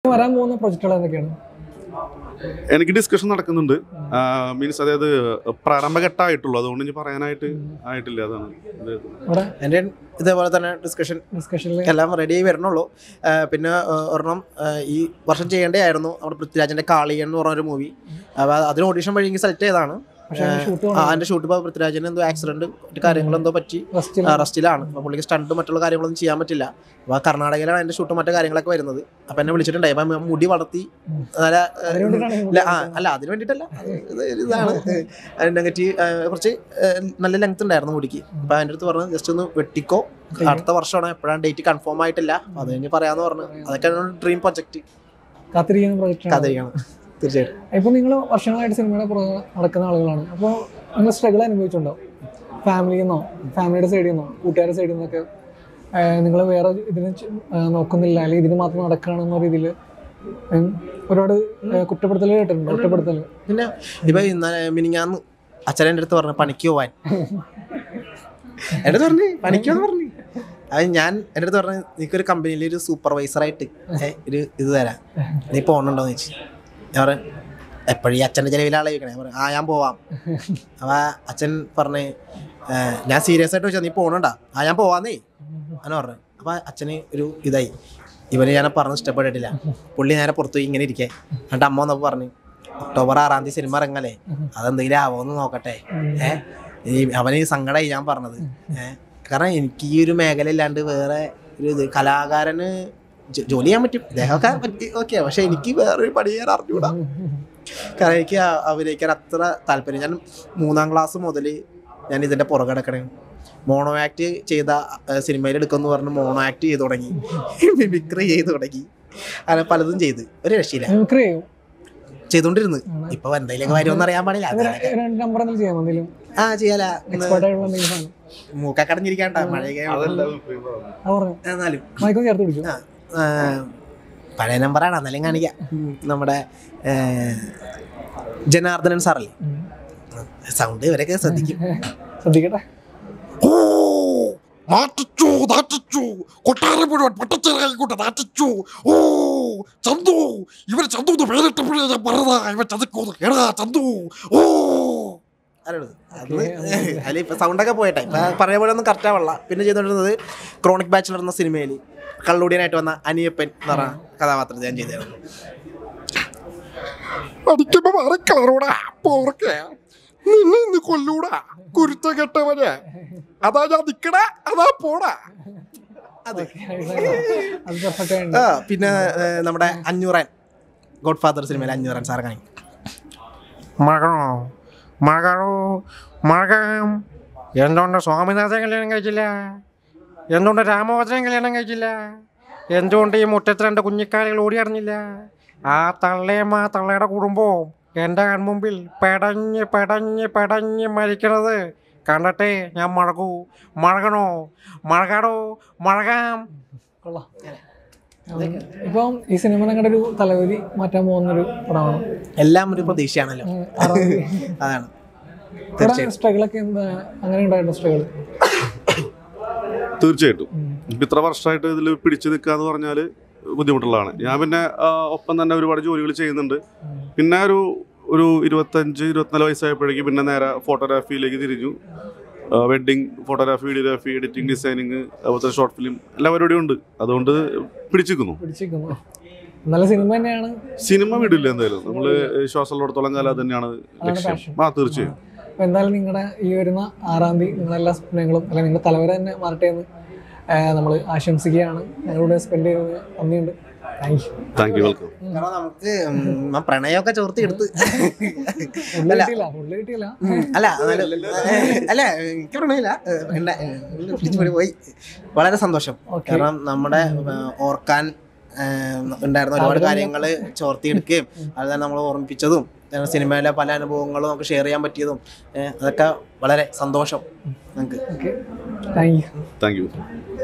വരാൻ പോകുന്ന പ്രൊജക്റ്റുകൾ എന്തൊക്കെയാണ് എനിക്ക് ഡിസ്കഷൻ നടക്കുന്നുണ്ട് മീൻസ് അതായത് പ്രാരംഭഘട്ടമായിട്ടുള്ളൂ അതുകൊണ്ട് ഇനി പറയാനായിട്ട് ആയിട്ടില്ല അതാണ് ഇത് ഇവിടെ എൻ്റെ ഇതേപോലെ തന്നെ ഡിസ്കഷൻ ഡിസ്കഷനിൽ എല്ലാം റെഡി ആയി വരണുള്ളൂ ആ, പിന്നെ ആ, ഒരെണ്ണം ആ, ഈ വർഷം ചെയ്യേണ്ടതായിരുന്നു നമ്മുടെ പൃഥ്വിരാജിന്റെ കാളിയൻ എന്ന് പറഞ്ഞൊരു മൂവി അപ്പോൾ അതിന് ഓഡീഷൻ വഴി എനിക്ക് സെലക്ട് ചെയ്തതാണ് പക്ഷേ ഷൂട്ട് ആ അതിന്റെ ഷൂട്ട് ഇപ്പോൾ പൃഥ്വിരാജിന് എന്തോ ആക്സിഡന്റ് മറ്റു കാര്യങ്ങളെന്തോ പറ്റി റെസ്റ്റിൽ റെസ്റ്റിലാണ് അപ്പോൾ പുള്ളിക്ക് സ്റ്റണ്ട് മറ്റുള്ള കാര്യങ്ങളൊന്നും ചെയ്യാൻ പറ്റില്ല അപ്പോൾ കർണാടകയിലാണ് അതിന്റെ ഷൂട്ട് മറ്റു കാര്യങ്ങളൊക്കെ വരുന്നത് അപ്പോൾ എന്നെ വിളിച്ചിട്ടുണ്ടായി അപ്പം മുടി വളർത്തി നല്ല ആ, അതിന് വേണ്ടിയിട്ടാണ് ഈ ഇല്ല, ആ, അല്ല അതിന് വേണ്ടിയിട്ടല്ല അത് ഇത് ഒരു ഇതാണ് നെഗറ്റീവ് കുറച്ച് ആ, നല്ല ലെങ്ത് ഉണ്ടായിരുന്നു മുടിക്ക് അപ്പൊ അതിൻ്റെ അടുത്ത് പറഞ്ഞു ജസ്റ്റ് ഒന്ന് വെട്ടിക്കോ അടുത്ത വർഷമാണ് എപ്പോഴാണ് ഡേറ്റ് കൺഫേം ആയിട്ടില്ല അത് കഴിഞ്ഞ് പറയാന്ന് പറഞ്ഞു അതൊക്കെ ഡ്രീം പ്രൊജക്ട് കാത്തിരിക്കുന്ന പ്രൊജക്റ്റാണ് കഥയാണ് തീർച്ചയായിട്ടും ഇപ്പൊ നിങ്ങൾ വർഷങ്ങളായിട്ട് സിനിമയുടെ പുറകെ നടക്കുന്ന ആളുകളാണ് അപ്പോൾ നിങ്ങൾ സ്ട്രഗിൾ അനുഭവിച്ചിട്ടുണ്ടോ ഫാമിലിയിൽ നിന്നോ ഫാമിലിയുടെ സൈഡിൽ നിന്നോ കൂട്ടുകാരുടെ സൈഡിൽ നിന്നൊക്കെ നിങ്ങൾ വേറെ ഇതിന് ചെ- ആ, നോക്കുന്നില്ല അല്ലെങ്കിൽ ഇതിന് മാത്രം നടക്കുകയാണെന്ന രീതിയിൽ ഒരുപാട് കുറ്റപ്പെടുത്തൽ കേട്ടിട്ടുണ്ട് കുറ്റപ്പെടുത്തൽ പിന്നെ ഇപ്പൊ ഇന്നലെ മിനിങ്ങാന്ന് അച്ഛൻ എൻ്റെ അടുത്ത് പറഞ്ഞു പണിക്ക് പോവാൻ എൻ്റെ അടുത്ത് പറഞ്ഞു പണിക്കോന്ന് പറഞ്ഞു അത് ഞാൻ എൻ്റെ അടുത്ത് പറഞ്ഞു നിനക്കൊരു കമ്പനിയിൽ ഒരു സൂപ്പർവൈസറായിട്ട് ഒരു ഇത് തരാം നീ പോകണുണ്ടോന്ന് ചോദിച്ചു ഞാൻ പറഞ്ഞു എപ്പോഴും ഈ അച്ഛൻ്റെ ചിലവിലാളെ ചോദിക്കണേ ഞാൻ പറഞ്ഞു ആ ഞാൻ പോവാം അപ്പൊ അച്ഛൻ പറഞ്ഞ് "ഏ, ഞാൻ സീരിയസ് ആയിട്ട് ചോദിച്ചാൽ നീ പോകണുണ്ടാ ആ ഞാൻ പോവാന്നേ അങ്ങനെ പറഞ്ഞു അപ്പൊ അച്ഛന് ഒരു ഇതായി ഇവന് ഞാൻ പറഞ്ഞ് ഇഷ്ടപ്പെട്ടിട്ടില്ല പുള്ളി നേരെ പുറത്തു പോയി ഇങ്ങനെ ഇരിക്കേ എന്നിട്ട് അമ്മ വന്നപ്പോൾ പറഞ്ഞു ഒക്ടോബർ ആറാം തീയതി സിനിമ ഇറങ്ങല്ലേ അതെന്തെങ്കിലും ആവോന്ന് നോക്കട്ടെ ഏ ഈ അവന് ഈ സങ്കടമായി ഞാൻ പറഞ്ഞത് ഏ കാരണം എനിക്ക് ഈ ഒരു മേഖല ഇല്ലാണ്ട് വേറെ ഒരു ഇത് കലാകാരന് ജോ- ജോലി ചെയ്യാൻ പറ്റും ഇദ്ദേഹമൊക്കെ പറ്റി ഓക്കെ പക്ഷെ എനിക്ക് വേറൊരു പണി ചെയ്യാൻ അറിഞ്ഞൂടാ കാരണം എനിക്ക് അ- അഭിനയിക്കാൻ അത്ര താല്പര്യം ഞാൻ മൂന്നാം ക്ലാസ് മുതൽ ഞാൻ ഇതിൻ്റെ പുറകെ കിടക്കണേ മോണോ ആക്ട് ചെയ്ത സിനിമയിൽ എടുക്കുമെന്ന് പറഞ്ഞ് മോണോ ആക്ട് ചെയ്ത് തുടങ്ങി മിമിക്രി ചെയ്ത് തുടങ്ങി അങ്ങനെ പലതും ചെയ്ത് ഒരു രക്ഷയില്ല മിമിക്രി ചെയ്യും ചെയ്തോണ്ടിരുന്നു ഇപ്പൊ എന്തെങ്കിലും കാര്യമൊന്നും അറിയാൻ പാടില്ല ഇവരെ അതൊക്കെ. രണ്ട് നമ്പർ എന്തെങ്കിലും ചെയ്യാം എന്തെങ്കിലും ആ ചെയ്യാല എക്സ്പേർട്ട് ആയിട്ടുള്ള എന്തെങ്കിലും സാധനം മൂക്ക കടഞ്ഞിരിക്കാണ്ട മഴയൊക്കെ അതല്ല അത് പറഞ്ഞു എന്നാലും മൈക്കും ചേർത്ത് പിടിച്ചു ആ, ആ, പഴയ നമ്പറാണ് എന്നാലും കാണിക്കാം ഉം, നമ്മുടെ ഏ, ജനാർദ്ദനൻ സാറല്ലേ സൗണ്ട് ഇവരൊക്കെ ശ്രദ്ധിക്കും ശ്രദ്ധിക്കട്ടെ ഓ നാട്ടിച്ചു നാട്ടിച്ചു കൊട്ടാരം മുഴുവൻ പൊട്ടച്ചേരായിക്കൊണ്ട് നാട്ടിച്ചു ഓ ചന്തു ഇവര് ചന്തു എന്ന് പേരിട്ടപ്പോഴേ ഞാൻ പറഞ്ഞതാ ഇവൻ ചതുക്കൂന്ന് എടാ ചന്തു ഓ അറിയണത് അത് അതിൽ ഇപ്പൊ സൗണ്ടൊക്കെ പോയിട്ടെ ഇപ്പൊ പഴയ പോലെ ഒന്നും കറക്റ്റ് ആവല്ല പിന്നെ ചെയ്തോണ്ടിരുന്നത് ക്രോണിക് ബാച്ചിലർ എന്ന സിനിമയിൽ കള്ളൂടിയനായിട്ട് വന്ന അനിയപ്പൻ എന്ന് പറഞ്ഞ കഥാപാത്രത്തെ ഞാൻ ചെയ്തായിരുന്നു അടിക്കുമ്പോ മാറി കളറൂടാ പോർക്കെ നിന്നെ ഇന്ന് കൊല്ലൂടാ കുരുത്ത കെട്ടവനെ അതാ ഞാൻ നിക്കടാ അതാ പോടാ അതെ അത് പെർഫെക്റ്റ് ആയിട്ട് ആ പിന്നെ ഏ, നമ്മുടെ അഞ്ഞൂറാൻ ഗോഡ് ഫാദർ സിനിമയിൽ അഞ്ഞൂറാൻ സാർ കാണിക്കും മകനോ മകളോ മകം എന്തുകൊണ്ട് സ്വാമിനാഥൻ കല്യാണം കഴിച്ചില്ല എന്തുകൊണ്ട് രാമഭദ്രൻ കല്യാണം കഴിച്ചില്ല എന്തുകൊണ്ട് ഈ മുറ്റത്ത് രണ്ട് കുഞ്ഞിക്കാലികൾ ഓടിയറിഞ്ഞില്ല ആ തള്ളയും ആ തള്ളയുടെ കുടുംബവും എൻ്റെ കൺമുമ്പിൽ പെടഞ്ഞ് പെടഞ്ഞ് പെടഞ്ഞ് മരിക്കണത് കണ്ടിട്ടേ ഞാൻ മഴകൂ മഴകണോ മഴകാടോ മഴകാം കൊള്ളാം ഇപ്പം ഈ സിനിമ നിങ്ങളുടെ ഒരു തലവലി മാറ്റാൻ പോകുന്നൊരു പടമാണ് എല്ലാം ഒരു പ്രതീക്ഷയാണല്ലോ ഉം, ആറാം തീയതി. അതാണ് ഇവിടെ സ്ട്രഗിളൊക്കെ എന്താ അങ്ങനെ ഉണ്ടായിരുന്നു സ്ട്രഗിൾ തീർച്ചയായിട്ടും ഇപ്പം ഇത്ര വർഷമായിട്ട് ഇതിൽ പിടിച്ചു നിൽക്കുക എന്ന് പറഞ്ഞാൽ ബുദ്ധിമുട്ടുള്ളതാണ് ഞാൻ പിന്നെ ആ, ഒപ്പം തന്നെ ഒരുപാട് ജോലികൾ ചെയ്യുന്നുണ്ട് പിന്നെ ഒരു ഒരു ഇരുപത്തഞ്ച് ഇരുപത്തിനാല് വയസ്സായപ്പോഴേക്കും പിന്നെ നേരെ ഫോട്ടോഗ്രാഫിയിലേക്ക് തിരിഞ്ഞു wedding photography videography editing designing അതുപോലെ ഷോർട്ട് ഫിലിം എല്ലാ പരിപാടിയും ഉണ്ട് അതുകൊണ്ട് പിടിച്ചിരിക്കുന്നു പിടിച്ചിരിക്കുന്നു നല്ല സിനിമ തന്നെയാണ് സിനിമ വിടില്ല എന്തായാലും നമ്മൾ ശ്വാസമുള്ളിടത്തോളം കാലം അത് തന്നെയാണ് ലക്ഷ്യം passion. ആ തീർച്ചയായും അപ്പോൾ എന്തായാലും നിങ്ങളുടെ ഈ വരുന്ന ആറാം തീയതി നിങ്ങളുടെ എല്ലാ സ്വപ്നങ്ങളും അല്ലെങ്കിൽ നിങ്ങളുടെ തലവര തന്നെ മാറട്ടെ എന്ന് നമ്മൾ ആശംസിക്കുകയാണ് ഞങ്ങളുടെ സ്പെൻഡ് ചെയ്തത് നന്ദിയുണ്ട് thank you thank you welcome കാരണം നമുക്ക് ഉം, ആ പ്രണയമൊക്കെ ചോർത്തി എടുത്ത് ഫുള്ള് അല്ല കിട്ടിയില്ല ഫുള്ള് കിട്ടിയില്ല ഉം, അല്ല എന്നാലും, ഏഹ്, അല്ല എനിക്ക് പ്രണയമില്ല ഏഹ്, എന്നെ, ഏഹ്, പിടിച്ചുപറി പോയി വളരെ സന്തോഷം Okay. കാരണം നമ്മുടെ ഏഹ്, ഓർക്കാൻ ഏഹ്, ഉണ്ടായിരുന്ന ഒരുപാട് കാര്യങ്ങൾ ചോർത്തിയെടുക്കുകയും അതുപോലെ നമ്മൾ ഓർമ്മിപ്പിച്ചതും ഞങ്ങളുടെ സിനിമയിലെ പല അനുഭവങ്ങളും നമുക്ക് ഷെയർ ചെയ്യാൻ പറ്റിയതും ഏഹ്, അതൊക്കെ വളരെ സന്തോഷം നമുക്ക് okay thank you thank U